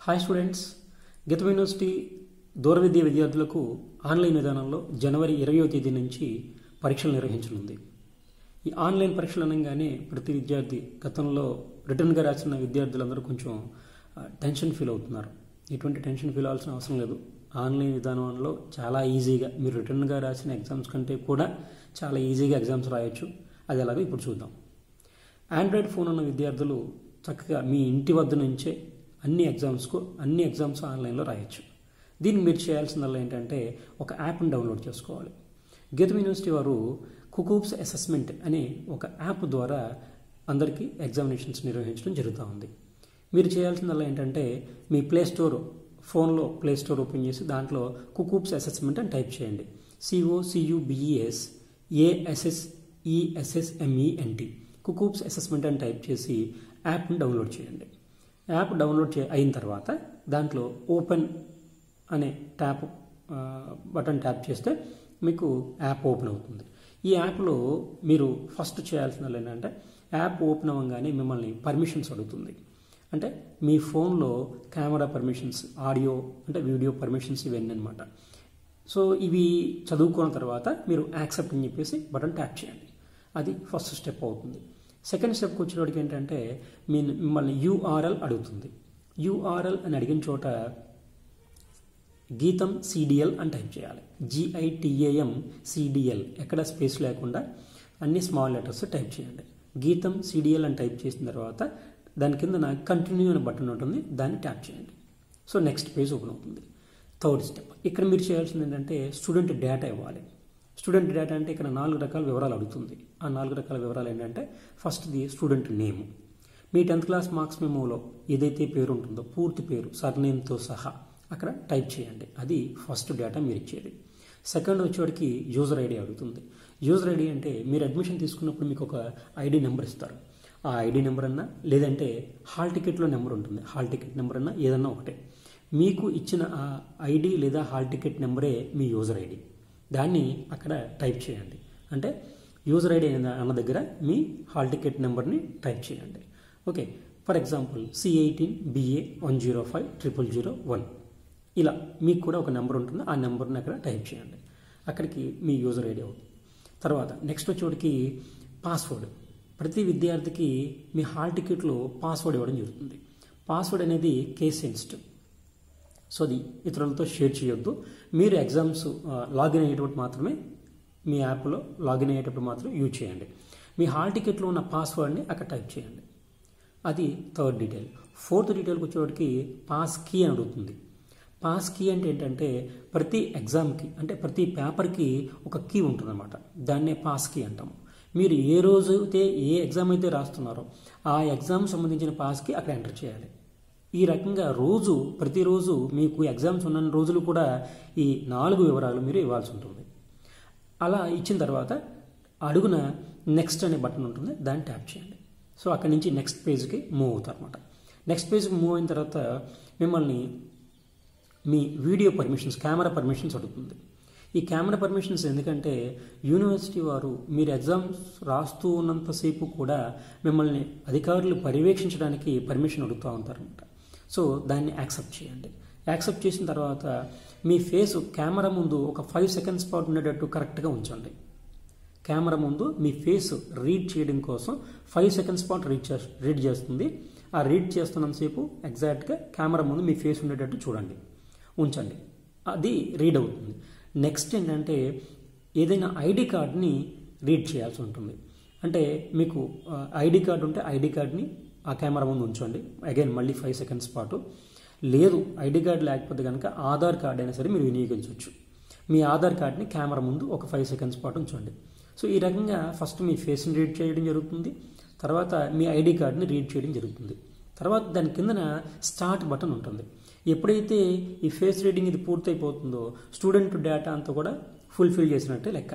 hi students గీతం university దూర విద్య విద్యార్థులకు ఆన్లైన్ విధానంలో జనవరి ఇరవయో తేదీ నుంచి పరీక్షలు నిర్వహించనుంది ఈ ఆన్లైన్ పరీక్షలు అనగానే ప్రతి విద్యార్థి గతంలో రిటర్న్గా రాసిన విద్యార్థులందరూ కొంచెం ఆ, టెన్షన్ ఫీల్ అవుతున్నారు ఎటువంటి టెన్షన్ ఫీల్ అవ్వాల్సిన అవసరం లేదు ఆన్లైన్ విధానంలో చాలా ఈజీగా మీరు రిటర్న్గా రాసిన ఎగ్జామ్స్ కంటే కూడా చాలా ఈజీగా ఎగ్జామ్స్ రాయొచ్చు అది ఎలాగో ఇప్పుడు చూద్దాం ఆండ్రాయిడ్ ఫోన్ ఉన్న విద్యార్థులు చక్కగా మీ ఇంటి వద్ద నుంచే అన్ని ఎగ్జామ్స్కు అన్ని ఎగ్జామ్స్ ఆన్లైన్లో రాయొచ్చు దీన్ని మీరు చేయాల్సిందల్లా ఏంటంటే ఒక యాప్ని డౌన్లోడ్ చేసుకోవాలి గీతం యూనివర్సిటీ వారు కుకూప్స్ అసెస్మెంట్ అనే ఒక యాప్ ద్వారా అందరికీ ఎగ్జామినేషన్స్ నిర్వహించడం జరుగుతూ ఉంది మీరు చేయాల్సిందల్లా ఏంటంటే మీ ప్లే స్టోర్ ఫోన్లో ప్లే స్టోర్ ఓపెన్ చేసి దాంట్లో కుకూప్స్ అసెస్మెంట్ అని టైప్ చేయండి సిఓ సియుబిఈఎస్ ఏఎస్ఎస్ ఈఎస్ఎస్ఎంఈఎన్టీ కుకూప్స్ అసెస్మెంట్ అని టైప్ చేసి యాప్ని డౌన్లోడ్ చేయండి యాప్ డౌన్లోడ్ చే అయిన తర్వాత దాంట్లో ఓపెన్ అనే ట్యాప్ ఆ, బటన్ ట్యాప్ చేస్తే మీకు యాప్ ఓపెన్ అవుతుంది ఈ యాప్లో మీరు ఫస్ట్ చేయాల్సిన ఏంటంటే యాప్ ఓపెన్ అవ్వగానే మిమ్మల్ని పర్మిషన్స్ అడుగుతుంది అంటే మీ ఫోన్లో కెమెరా పర్మిషన్స్ ఆడియో అంటే వీడియో పర్మిషన్స్ ఇవన్నీ అనమాట సో ఇవి చదువుకున్న తర్వాత మీరు యాక్సెప్ట్ అని చెప్పేసి బటన్ ట్యాప్ చేయండి అది ఫస్ట్ స్టెప్ అవుతుంది సెకండ్ స్టెప్కి వచ్చేటప్పటికి ఏంటంటే మీ మిమ్మల్ని యూఆర్ఎల్ అడుగుతుంది యూఆర్ఎల్ అని అడిగిన చోట గీతం సిడిఎల్ అని టైప్ చేయాలి జిఐటిఏఎం సిడిఎల్ ఎక్కడ స్పేస్ లేకుండా అన్ని స్మాల్ లెటర్స్ టైప్ చేయండి గీతం సిడిఎల్ అని టైప్ చేసిన తర్వాత దాని కింద కంటిన్యూ అనే బటన్ ఉంటుంది దాన్ని ట్యాప్ చేయండి సో నెక్స్ట్ పేజ్ ఓపెన్ అవుతుంది థర్డ్ స్టెప్ ఇక్కడ మీరు చేయాల్సింది ఏంటంటే స్టూడెంట్ డేటా ఇవ్వాలి స్టూడెంట్ డేటా అంటే ఇక్కడ నాలుగు రకాల వివరాలు అడుగుతుంది ఆ నాలుగు రకాల వివరాలు ఏంటంటే ఫస్ట్ది స్టూడెంట్ నేమ్ మీ టెన్త్ క్లాస్ మార్క్స్ మెమోలో ఏదైతే పేరు ఉంటుందో పూర్తి పేరు సర్నేమ్తో సహా అక్కడ టైప్ చేయండి అది ఫస్ట్ డేటా మీరు ఇచ్చేది సెకండ్ వచ్చేవాడికి యూజర్ ఐడి అడుగుతుంది యూజర్ ఐడి అంటే మీరు అడ్మిషన్ తీసుకున్నప్పుడు మీకు ఒక ఐడి నెంబర్ ఇస్తారు ఆ ఐడి నెంబర్ అన్నా లేదంటే హాల్ టికెట్లో నెంబర్ ఉంటుంది హాల్ టికెట్ నెంబర్ అన్నా ఏదన్నా ఒకటే మీకు ఇచ్చిన ఆ ఐడి లేదా హాల్ టికెట్ నెంబరే మీ యూజర్ ఐడి దాన్ని అక్కడ టైప్ చేయండి అంటే యూజర్ ఐడి అన్న దగ్గర మీ హాల్ టికెట్ నెంబర్ని టైప్ చేయండి okay for example C eighteen B A one zero five triple zero one ఇలా మీకు కూడా ఒక నెంబర్ ఉంటుంది ఆ నెంబర్ని అక్కడ టైప్ చేయండి అక్కడికి మీ యూజర్ ఐడి అవుతుంది తర్వాత నెక్స్ట్ వచ్చేటికి పాస్వర్డ్ ప్రతి విద్యార్థికి మీ హాల్ టికెట్లో పాస్వర్డ్ ఇవ్వడం జరుగుతుంది పాస్వర్డ్ అనేది కేస్ సెన్సిటివ్ సో అది ఇతరులతో షేర్ చేయొద్దు మీరు ఎగ్జామ్స్ ఆ, లాగిన్ అయ్యేటప్పుడు మాత్రమే మీ యాప్లో లాగిన్ అయ్యేటప్పుడు మాత్రం యూజ్ చేయండి మీ హాల్ టికెట్లో ఉన్న పాస్వర్డ్ని అక్కడ టైప్ చేయండి అది థర్డ్ డీటెయిల్ ఫోర్త్ డీటెయిల్కి వచ్చేవాడికి పాస్ కీ అని అడుగుతుంది పాస్ కీ అంటే ఏంటంటే ప్రతి ఎగ్జామ్కి అంటే ప్రతి పేపర్కి ఒక కీ ఉంటుందన్నమాట దాన్నే పాస్ కీ అంటాము మీరు ఏ రోజు అయితే ఏ ఎగ్జామ్ అయితే రాస్తున్నారో ఆ ఎగ్జామ్ సంబంధించిన పాస్కి అక్కడ ఎంటర్ చేయాలి ఈ రకంగా రోజు ప్రతిరోజు మీకు ఎగ్జామ్స్ ఉన్న రోజులు కూడా ఈ నాలుగు వివరాలు మీరు ఇవ్వాల్సి ఉంటుంది అలా ఇచ్చిన తర్వాత అడుగున నెక్స్ట్ అనే బటన్ ఉంటుంది దాన్ని ట్యాప్ చేయండి సో అక్కడి నుంచి నెక్స్ట్ పేజ్కి మూవ్ అవుతారు అనమాట నెక్స్ట్ పేజ్కి మూవ్ అయిన తర్వాత మిమ్మల్ని మీ వీడియో పర్మిషన్స్ కెమెరా పర్మిషన్స్ అడుగుతుంది ఈ కెమెరా పర్మిషన్స్ ఎందుకంటే యూనివర్సిటీ వారు మీరు ఎగ్జామ్స్ రాస్తూ ఉన్నంతసేపు కూడా మిమ్మల్ని అధికారులు పర్యవేక్షించడానికి పర్మిషన్ అడుగుతూ ఉంటారనమాట సో దాన్ని యాక్సెప్ట్ చేయండి యాక్సెప్ట్ చేసిన తర్వాత మీ ఫేస్ కెమెరా ముందు ఒక ఫైవ్ సెకండ్స్ పాటు ఉండేటట్టు కరెక్ట్గా ఉంచండి కెమెరా ముందు మీ ఫేస్ రీడ్ చేయడం కోసం ఫైవ్ సెకండ్స్ పాటు రీడ్ చే రీడ్ చేస్తుంది ఆ రీడ్ చేస్తున్నంతసేపు ఎగ్జాక్ట్గా కెమెరా ముందు మీ ఫేస్ ఉండేటట్టు చూడండి ఉంచండి అది రీడ్ అవుతుంది నెక్స్ట్ ఏంటంటే ఏదైనా ఐడి కార్డ్ని రీడ్ చేయాల్సి ఉంటుంది అంటే మీకు ఐడి కార్డు ఉంటే ఐడి కార్డ్ని ఆ కెమెరా ముందు ఉంచండి అగైన్ మళ్ళీ ఫైవ్ సెకండ్స్ పాటు లేదు ఐడి కార్డ్ లేకపోతే కనుక ఆధార్ కార్డ్ అయినా సరే మీరు వినియోగించవచ్చు మీ ఆధార్ కార్డ్ని కెమెరా ముందు ఒక ఫైవ్ సెకండ్స్ పాటు ఉంచండి సో ఈ రకంగా ఫస్ట్ మీ ఫేస్ని రీడ్ చేయడం జరుగుతుంది తర్వాత మీ ఐడి కార్డ్ని రీడ్ చేయడం జరుగుతుంది తర్వాత దాని కిందన స్టార్ట్ బటన్ ఉంటుంది ఎప్పుడైతే ఈ ఫేస్ రీడింగ్ ఇది పూర్తయిపోతుందో స్టూడెంట్ డేటా అంతా కూడా ఫుల్ఫిల్ చేసినట్టే లెక్క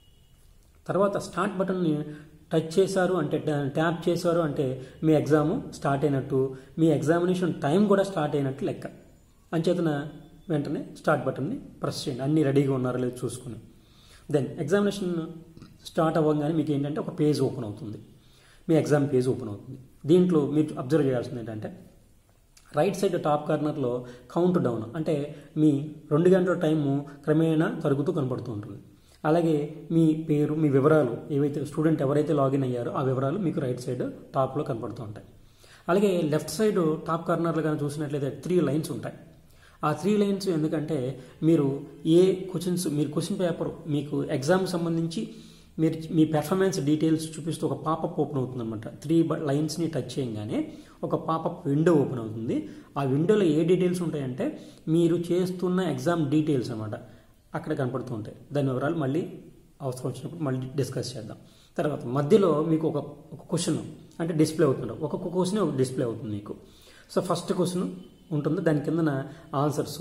తర్వాత స్టార్ట్ బటన్ని టచ్ చేశారు అంటే ట్యాప్ చేశారు అంటే మీ ఎగ్జామ్ స్టార్ట్ అయినట్టు మీ ఎగ్జామినేషన్ టైం కూడా స్టార్ట్ అయినట్టు లెక్క అంచేతన వెంటనే స్టార్ట్ బటన్ని ప్రెస్ చేయండి అన్నీ రెడీగా ఉన్నారో లేదో చూసుకుని దెన్ ఎగ్జామినేషన్ స్టార్ట్ అవ్వగానే మీకు ఏంటంటే ఒక పేజ్ ఓపెన్ అవుతుంది మీ ఎగ్జామ్ పేజ్ ఓపెన్ అవుతుంది దీంట్లో మీరు అబ్జర్వ్ చేయాల్సింది ఏంటంటే రైట్ సైడ్ టాప్ కార్నర్లో కౌంట్ డౌన్ అంటే మీ రెండు గంటల టైము క్రమేణా తరుగుతూ కనపడుతూ ఉంటుంది అలాగే మీ పేరు మీ వివరాలు ఏవైతే స్టూడెంట్ ఎవరైతే లాగిన్ అయ్యారో ఆ వివరాలు మీకు రైట్ సైడ్ టాప్లో కనపడుతూ ఉంటాయి అలాగే లెఫ్ట్ సైడ్ టాప్ కార్నర్లో కానీ చూసినట్లయితే త్రీ లైన్స్ ఉంటాయి ఆ త్రీ లైన్స్ ఎందుకంటే మీరు ఏ క్వశ్చన్స్ మీరు క్వశ్చన్ పేపర్ మీకు ఎగ్జామ్ సంబంధించి మీరు మీ పెర్ఫార్మెన్స్ డీటెయిల్స్ చూపిస్తూ ఒక పాపప్ ఓపెన్ అవుతుంది అనమాట త్రీ లైన్స్ని టచ్ చేయగానే ఒక పాపప్ విండో ఓపెన్ అవుతుంది ఆ విండోలో ఏ డీటెయిల్స్ ఉంటాయంటే మీరు చేస్తున్న ఎగ్జామ్ డీటెయిల్స్ అనమాట అక్కడ కనపడుతూ ఉంటాయి దాని వివరాలు మళ్ళీ అవసరం వచ్చినప్పుడు మళ్ళీ డిస్కస్ చేద్దాం తర్వాత మధ్యలో మీకు ఒక ఒక క్వశ్చన్ అంటే డిస్ప్లే అవుతుంది ఒక్కొక్క క్వశ్చన్ ఒక డిస్ప్లే అవుతుంది మీకు సో ఫస్ట్ క్వశ్చన్ ఉంటుంది దాని కిందన answers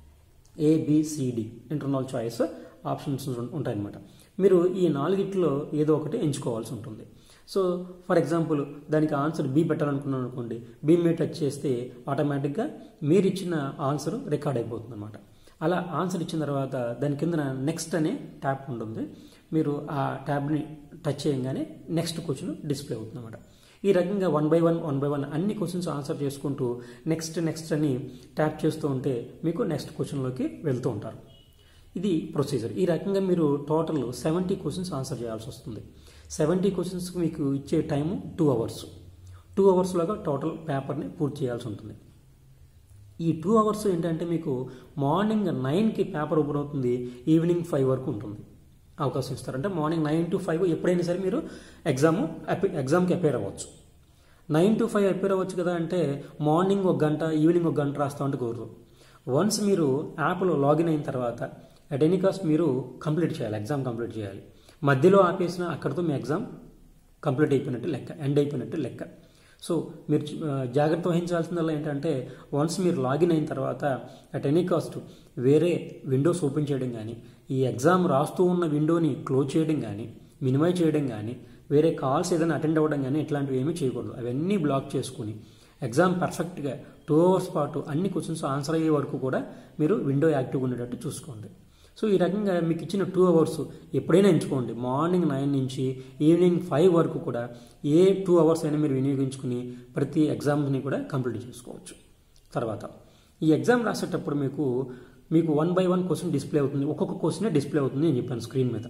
A B C D internal choice options ఉంటాయన్నమాట మీరు ఈ నాలుగిట్లో ఏదో ఒకటి ఎంచుకోవాల్సి ఉంటుంది సో ఫర్ ఎగ్జాంపుల్ దానికి ఆన్సర్ బి పెట్టాలనుకున్నాను అనుకోండి బి మీద టచ్ చేస్తే ఆటోమేటిక్గా మీరు ఇచ్చిన ఆన్సర్ రికార్డ్ అయిపోతుంది అనమాట అలా ఆన్సర్ ఇచ్చిన తర్వాత దాని కింద నెక్స్ట్ అనే ట్యాబ్ ఉంటుంది మీరు ఆ ట్యాబ్ని టచ్ చేయగానే నెక్స్ట్ క్వశ్చన్ డిస్ప్లే అవుతుంది అనమాట ఈ రకంగా one by one one by one అన్ని క్వశ్చన్స్ ఆన్సర్ చేసుకుంటూ నెక్స్ట్ నెక్స్ట్ అని ట్యాప్ చేస్తూ ఉంటే మీకు నెక్స్ట్ క్వశ్చన్లోకి వెళ్తూ ఉంటారు ఇది ప్రొసీజర్ ఈ రకంగా మీరు టోటల్ సెవెంటీ క్వశ్చన్స్ ఆన్సర్ చేయాల్సి వస్తుంది సెవెంటీ క్వశ్చన్స్కి మీకు ఇచ్చే టైము టూ అవర్స్ టూ అవర్స్లోగా టోటల్ పేపర్ని పూర్తి చేయాల్సి ఉంటుంది ఈ టూ అవర్స్ ఏంటంటే మీకు మార్నింగ్ నైన్కి పేపర్ ఓపెన్ అవుతుంది ఈవినింగ్ ఫైవ్ వరకు ఉంటుంది అవకాశం ఇస్తారు అంటే మార్నింగ్ నైన్ టు ఫైవ్ ఎప్పుడైనా సరే మీరు ఎగ్జామ్ ఎగ్జామ్కి అపేర్ అవ్వచ్చు నైన్ టు ఫైవ్ అపేర్ అవ్వచ్చు కదా అంటే మార్నింగ్ ఒక గంట ఈవినింగ్ ఒక గంట రాస్తా ఉంటే కుదరదు వన్స్ మీరు యాప్లో లాగిన్ అయిన తర్వాత అట్ ఎనీ కాస్ట్ మీరు కంప్లీట్ చేయాలి ఎగ్జామ్ కంప్లీట్ చేయాలి మధ్యలో ఆపేసిన అక్కడితో మీ ఎగ్జామ్ కంప్లీట్ అయిపోయినట్టు లెక్క ఎండ్ అయిపోయినట్టు లెక్క సో మీరు జాగ్రత్త వహించాల్సిందల్లా ఏంటంటే వన్స్ మీరు లాగిన్ అయిన తర్వాత అట్ ఎనీ కాస్ట్ వేరే విండోస్ ఓపెన్ చేయడం కానీ ఈ ఎగ్జామ్ రాస్తూ ఉన్న విండోని క్లోజ్ చేయడం కానీ మినిమైజ్ చేయడం కానీ వేరే కాల్స్ ఏదైనా అటెండ్ అవ్వడం కానీ ఇట్లాంటివి ఏమీ చేయకూడదు అవన్నీ బ్లాక్ చేసుకుని ఎగ్జామ్ పర్ఫెక్ట్గా టూ అవర్స్ పాటు అన్ని క్వశ్చన్స్ ఆన్సర్ అయ్యే వరకు కూడా మీరు విండో యాక్టివ్గా ఉండేటట్టు చూసుకోండి సో ఈ రకంగా మీకు ఇచ్చిన టూ అవర్స్ ఎప్పుడైనా ఎంచుకోండి మార్నింగ్ నైన్ నుంచి ఈవినింగ్ ఫైవ్ వరకు కూడా ఏ టూ అవర్స్ అయినా మీరు వినియోగించుకుని ప్రతి ఎగ్జామ్ని కూడా కంప్లీట్ చేసుకోవచ్చు తర్వాత ఈ ఎగ్జామ్ రాసేటప్పుడు మీకు మీకు one by one question display అవుతుంది ఒక్కొక్క క్వశ్చనే డిస్ప్లే అవుతుంది అని చెప్పాను స్క్రీన్ మీద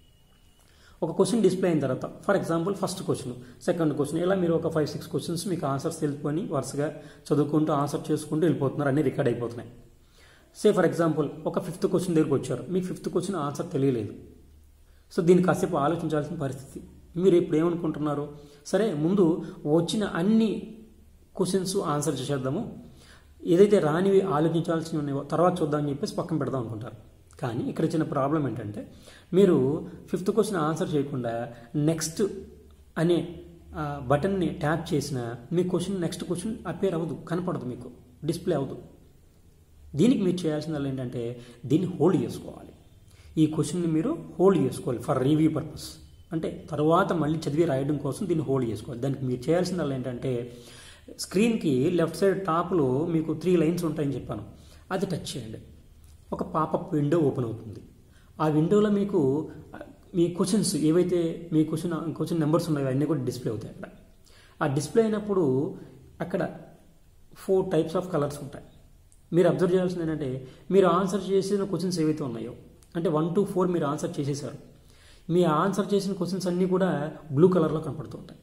ఒక క్వశ్చన్ డిస్ప్లే అయిన తర్వాత for example first question second question ఇలా మీరు ఒక ఫైవ్ సిక్స్ క్వశ్చన్స్ మీకు ఆన్సర్స్ తెలుపుకొని వరుసగా చదువుకుంటూ ఆన్సర్ చేసుకుంటూ వెళ్ళిపోతున్నారు అన్ని రికార్డ్ అయిపోతున్నాయి సే ఫర్ ఎగ్జాంపుల్ ఒక ఫిఫ్త్ క్వశ్చన్ దగ్గరకు వచ్చారు మీకు ఫిఫ్త్ క్వశ్చన్ ఆన్సర్ తెలియలేదు సో దీన్ని కాసేపు ఆలోచించాల్సిన పరిస్థితి మీరు ఇప్పుడు ఏమనుకుంటున్నారు సరే ముందు వచ్చిన అన్ని క్వశ్చన్స్ ఆన్సర్ చేసేద్దాము ఏదైతే రానివి ఆలోచించాల్సి ఉన్నాయో తర్వాత చూద్దామని చెప్పేసి పక్కన పెడదాం అనుకుంటారు కానీ ఇక్కడ చిన్న ప్రాబ్లం ఏంటంటే మీరు ఫిఫ్త్ క్వశ్చన్ ఆన్సర్ చేయకుండా నెక్స్ట్ అనే బటన్ని ట్యాప్ చేసిన మీ క్వశ్చన్ నెక్స్ట్ క్వశ్చన్ అపేర్ అవ్వదు కనపడదు మీకు డిస్ప్లే అవ్వదు దీనికి మీరు చేయాల్సిన ఏంటంటే దీన్ని హోల్డ్ చేసుకోవాలి ఈ క్వశ్చన్ని మీరు హోల్డ్ చేసుకోవాలి ఫర్ రివ్యూ పర్పస్ అంటే తర్వాత మళ్ళీ చదివి రాయడం కోసం దీన్ని హోల్డ్ చేసుకోవాలి దానికి మీరు చేయాల్సిన ఏంటంటే స్క్రీన్కి లెఫ్ట్ సైడ్ టాప్లో మీకు త్రీ లైన్స్ ఉంటాయని చెప్పాను అది టచ్ చేయండి ఒక పాపప్ విండో ఓపెన్ అవుతుంది ఆ విండోలో మీకు మీ క్వశ్చన్స్ ఏవైతే మీ క్వశ్చన్ క్వశ్చన్ నెంబర్స్ ఉన్నాయో అన్నీ కూడా డిస్ప్లే అవుతాయి అక్కడ ఆ డిస్ప్లే అయినప్పుడు అక్కడ ఫోర్ టైప్స్ ఆఫ్ కలర్స్ ఉంటాయి మీరు అబ్జర్వ్ చేయాల్సింది ఏంటంటే మీరు ఆన్సర్ చేసిన క్వశ్చన్స్ ఏవైతే ఉన్నాయో అంటే వన్ టు ఫోర్ మీరు ఆన్సర్ చేసేసారు మీ ఆన్సర్ చేసిన క్వశ్చన్స్ అన్నీ కూడా బ్లూ కలర్లో కనపడుతూ ఉంటాయి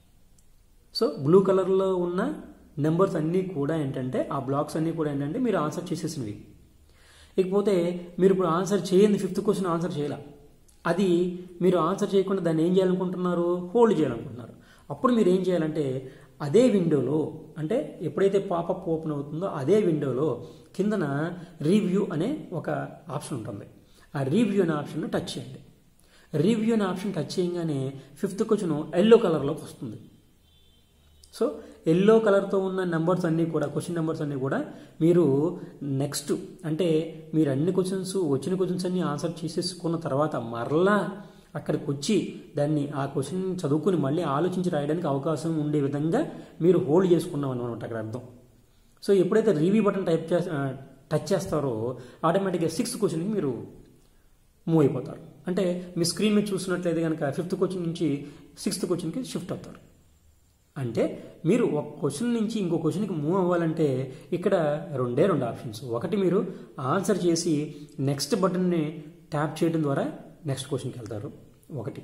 సో బ్లూ కలర్లో ఉన్న నెంబర్స్ అన్నీ కూడా ఏంటంటే ఆ బ్లాక్స్ అన్నీ కూడా ఏంటంటే మీరు ఆన్సర్ చేసేసినవి ఇకపోతే మీరు ఇప్పుడు ఆన్సర్ చేయండి ఫిఫ్త్ క్వశ్చన్ ఆన్సర్ చేయాల అది మీరు ఆన్సర్ చేయకుండా దాన్ని ఏం చేయాలనుకుంటున్నారు హోల్డ్ చేయాలనుకుంటున్నారు అప్పుడు మీరు ఏం చేయాలంటే అదే విండోలో అంటే ఎప్పుడైతే పాపప్ ఓపెన్ అవుతుందో అదే విండోలో కిందన రివ్యూ అనే ఒక ఆప్షన్ ఉంటుంది ఆ రివ్యూ అనే ఆప్షన్ టచ్ చేయండి రివ్యూ అనే ఆప్షన్ టచ్ చేయగానే ఫిఫ్త్ క్వశ్చన్ ఎల్లో కలర్లోకి వస్తుంది సో ఎల్లో కలర్తో ఉన్న నెంబర్స్ అన్నీ కూడా క్వశ్చన్ నెంబర్స్ అన్నీ కూడా మీరు నెక్స్ట్ అంటే మీరు అన్ని క్వశ్చన్స్ వచ్చిన క్వశ్చన్స్ అన్ని ఆన్సర్ చేసేసుకున్న తర్వాత మరలా అక్కడికి వచ్చి దాన్ని ఆ క్వశ్చన్ చదువుకుని మళ్ళీ ఆలోచించి రాయడానికి అవకాశం ఉండే విధంగా మీరు హోల్డ్ చేసుకున్నాం అనమాట అక్కడ అర్థం సో ఎప్పుడైతే రివ్యూ బటన్ టైప్ చే టచ్ చేస్తారో ఆటోమేటిక్గా సిక్స్త్ క్వశ్చన్కి మీరు మూవ్ అయిపోతారు అంటే మీ స్క్రీన్ మీద చూసినట్లయితే కనుక ఫిఫ్త్ క్వశ్చన్ నుంచి సిక్స్త్ క్వశ్చన్కి షిఫ్ట్ అవుతారు అంటే మీరు ఒక క్వశ్చన్ నుంచి ఇంకో క్వశ్చన్కి మూవ్ అవ్వాలంటే ఇక్కడ రెండే రెండు ఆప్షన్స్ ఒకటి మీరు ఆన్సర్ చేసి నెక్స్ట్ బటన్ని ట్యాప్ చేయడం ద్వారా నెక్స్ట్ క్వశ్చన్కి వెళ్తారు ఒకటి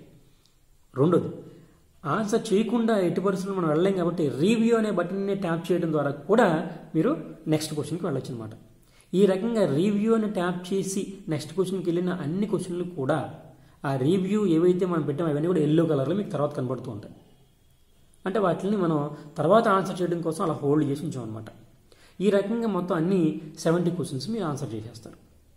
రెండోది ఆన్సర్ చేయకుండా ఎట్టి పరిస్థితుల్లో మనం వెళ్ళలేం కాబట్టి రివ్యూ అనే బటన్ని ట్యాప్ చేయడం ద్వారా కూడా మీరు నెక్స్ట్ క్వశ్చన్కి వెళ్ళొచ్చు అనమాట ఈ రకంగా రివ్యూ అని ట్యాప్ చేసి నెక్స్ట్ క్వశ్చన్కి వెళ్ళిన అన్ని క్వశ్చన్లు కూడా ఆ రివ్యూ ఏవైతే మనం పెట్టామో అవన్నీ కూడా ఎల్లో కలర్లో మీకు తర్వాత కనబడుతూ ఉంటాయి అంటే వాటిని మనం తర్వాత ఆన్సర్ చేయడం కోసం అలా హోల్డ్ చేసి ఉంచాం అనమాట ఈ రకంగా మొత్తం అన్ని సెవెంటీ క్వశ్చన్స్ మీరు ఆన్సర్ చేసేస్తారు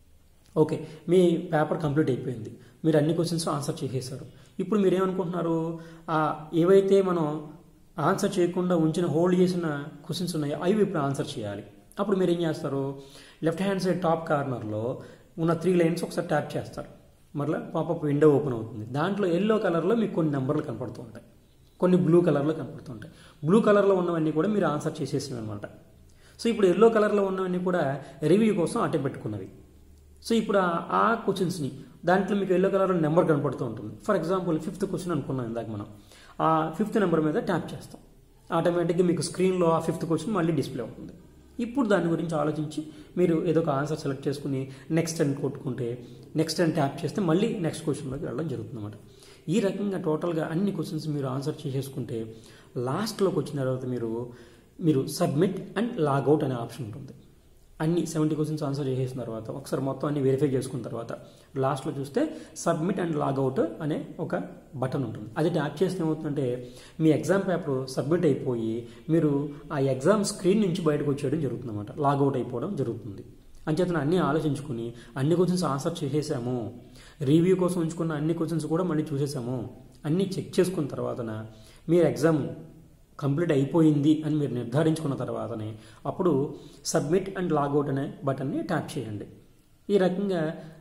ఓకే మీ పేపర్ కంప్లీట్ అయిపోయింది మీరు అన్ని క్వశ్చన్స్ ఆన్సర్ చేసేసారు ఇప్పుడు మీరు ఏమనుకుంటున్నారు ఆ ఏవైతే మనం ఆన్సర్ చేయకుండా ఉంచిన హోల్డ్ చేసిన క్వశ్చన్స్ ఉన్నాయో అవి ఇప్పుడు ఆన్సర్ చేయాలి అప్పుడు మీరు ఏం చేస్తారు లెఫ్ట్ హ్యాండ్ సైడ్ టాప్ కార్నర్లో ఉన్న త్రీ లైన్స్ ఒకసారి ట్యాప్ చేస్తారు మరలా పాపప్ విండో ఓపెన్ అవుతుంది దాంట్లో ఎల్లో కలర్లో మీకు కొన్ని నెంబర్లు కనపడుతూ ఉంటాయి కొన్ని బ్లూ కలర్లో కనపడుతుంటాయి బ్లూ కలర్లో ఉన్నవన్నీ కూడా మీరు ఆన్సర్ చేసేసినవి అనమాట సో ఇప్పుడు ఎల్లో కలర్లో ఉన్నవన్నీ కూడా రివ్యూ కోసం అట్టే పెట్టుకున్నవి సో ఇప్పుడు ఆ క్వశ్చన్స్ని దాంట్లో మీకు ఎల్లో కలర్లో నెంబర్ కనపడుతూ ఉంటుంది ఫర్ ఎగ్జాంపుల్ ఫిఫ్త్ క్వశ్చన్ అనుకున్నాం ఇందాక మనం ఆ ఫిఫ్త్ నెంబర్ మీద ట్యాప్ చేస్తాం ఆటోమేటిక్గా మీకు స్క్రీన్లో ఆ ఫిఫ్త్ క్వశ్చన్ మళ్ళీ డిస్ప్లే అవుతుంది ఇప్పుడు దాని గురించి ఆలోచించి మీరు ఏదో ఒక ఆన్సర్ సెలెక్ట్ చేసుకుని నెక్స్ట్ అని కొట్టుకుంటే నెక్స్ట్ అని ట్యాప్ చేస్తే మళ్ళీ నెక్స్ట్ క్వశ్చన్లోకి వెళ్ళడం జరుగుతుంది అనమాట ఈ రకంగా టోటల్గా అన్ని క్వశ్చన్స్ మీరు ఆన్సర్ చేసేసుకుంటే లాస్ట్లోకి వచ్చిన తర్వాత మీరు మీరు సబ్మిట్ అండ్ లాగౌట్ అనే ఆప్షన్ ఉంటుంది అన్ని సెవెంటీ క్వశ్చన్స్ ఆన్సర్ చేసేసిన తర్వాత ఒకసారి మొత్తం అన్ని వెరిఫై చేసుకున్న తర్వాత లాస్ట్లో చూస్తే సబ్మిట్ అండ్ లాగౌట్ అనే ఒక బటన్ ఉంటుంది అది ట్యాప్ చేస్తే ఏమవుతుందంటే మీ ఎగ్జామ్ పేపర్ సబ్మిట్ అయిపోయి మీరు ఆ ఎగ్జామ్ స్క్రీన్ నుంచి బయటకు వచ్చేయడం జరుగుతుంది అనమాట లాగౌట్ అయిపోవడం జరుగుతుంది అంచేతన అన్నీ ఆలోచించుకుని అన్ని క్వశ్చన్స్ ఆన్సర్ చేసేసాము రివ్యూ కోసం ఉంచుకున్న అన్ని క్వశ్చన్స్ కూడా మళ్ళీ చూసేసాము అన్నీ చెక్ చేసుకున్న తర్వాతన మీరు ఎగ్జామ్ కంప్లీట్ అయిపోయింది అని మీరు నిర్ధారించుకున్న తర్వాతనే అప్పుడు సబ్మిట్ అండ్ లాగౌట్ అనే బటన్ని ట్యాప్ చేయండి ఈ రకంగా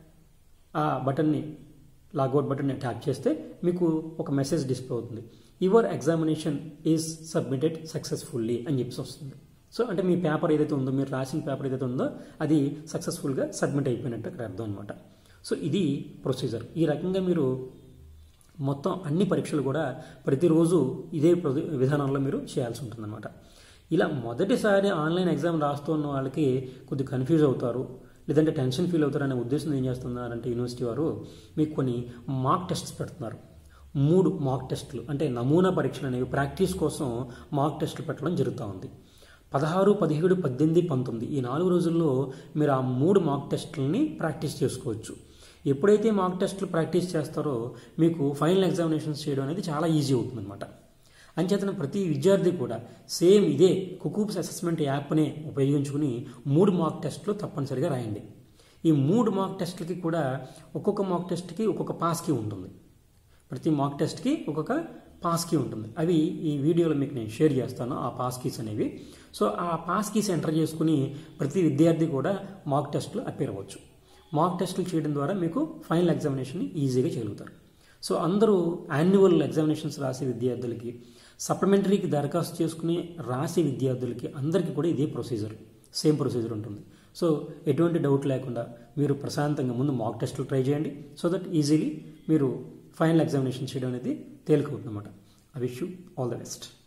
ఆ బటన్ని లాగౌట్ బటన్ని ట్యాప్ చేస్తే మీకు ఒక మెసేజ్ డిస్ప్లే అవుతుంది your examination is submitted successfully అని చెప్పేసి వస్తుంది సో అంటే మీ పేపర్ ఏదైతే ఉందో మీరు రాసిన పేపర్ ఏదైతే ఉందో అది సక్సెస్ఫుల్గా సబ్మిట్ అయిపోయినట్టు అక్కడ అర్థం అనమాట సో ఇది ప్రొసీజర్ ఈ రకంగా మీరు మొత్తం అన్ని పరీక్షలు కూడా ప్రతిరోజు ఇదే ప్రొ- విధానంలో మీరు చేయాల్సి ఉంటుందన్నమాట ఇలా మొదటిసారి ఆన్లైన్ ఎగ్జామ్ రాస్తున్న వాళ్ళకి కొద్ది కన్ఫ్యూజ్ అవుతారు లేదంటే టెన్షన్ ఫీల్ అవుతారు అనే ఉద్దేశం ఏం చేస్తున్నారంటే యూనివర్సిటీ వారు మీకు కొన్ని మాక్ టెస్ట్స్ పెడుతున్నారు మూడు మాక్ టెస్టులు అంటే నమూనా పరీక్షలు అనేవి ప్రాక్టీస్ కోసం మాక్ టెస్టులు పెట్టడం జరుగుతూ ఉంది పదహారు పదిహేడు పద్దెనిమిది పంతొమ్మిది ఈ నాలుగు రోజుల్లో మీరు ఆ మూడు మాక్ టెస్టులని ప్రాక్టీస్ చేసుకోవచ్చు ఎప్పుడైతే మాక్ టెస్టులు ప్రాక్టీస్ చేస్తారో మీకు ఫైనల్ ఎగ్జామినేషన్స్ చేయడం అనేది చాలా ఈజీ అవుతుందన్నమాట అంచేతన ప్రతి విద్యార్థి కూడా సేమ్ ఇదే కుకూప్స్ అసెస్మెంట్ యాప్ని ఉపయోగించుకుని మూడు మాక్ టెస్టులు తప్పనిసరిగా రాయండి ఈ మూడు మాక్ టెస్టులకి కూడా ఒక్కొక్క మాక్ టెస్ట్కి ఒక్కొక్క పాస్కి ఉంటుంది ప్రతి మాక్ టెస్ట్కి ఒక్కొక్క పాస్ కీ ఉంటుంది అవి ఈ వీడియోలో మీకు నేను షేర్ చేస్తాను ఆ పాస్ కీస్ అనేవి సో ఆ పాస్ కీస్ ఎంటర్ చేసుకుని ప్రతి విద్యార్థి కూడా మాక్ టెస్ట్లు అపేర్ అవ్వచ్చు మాక్ టెస్టులు చేయడం ద్వారా మీకు ఫైనల్ ఎగ్జామినేషన్ని ఈజీగా చేయగలుగుతారు సో అందరూ యాన్యువల్ ఎగ్జామినేషన్స్ రాసే విద్యార్థులకి సప్లిమెంటరీకి దరఖాస్తు చేసుకుని రాసే విద్యార్థులకి అందరికీ కూడా ఇదే ప్రొసీజర్ సేమ్ ప్రొసీజర్ ఉంటుంది సో ఎటువంటి డౌట్ లేకుండా మీరు ప్రశాంతంగా ముందు మాక్ టెస్టులు ట్రై చేయండి సో దట్ ఈజీలీ మీరు ఫైనల్ ఎగ్జామినేషన్ చేయడం అనేది తేలికవుతుందన్నమాట I wish you all the best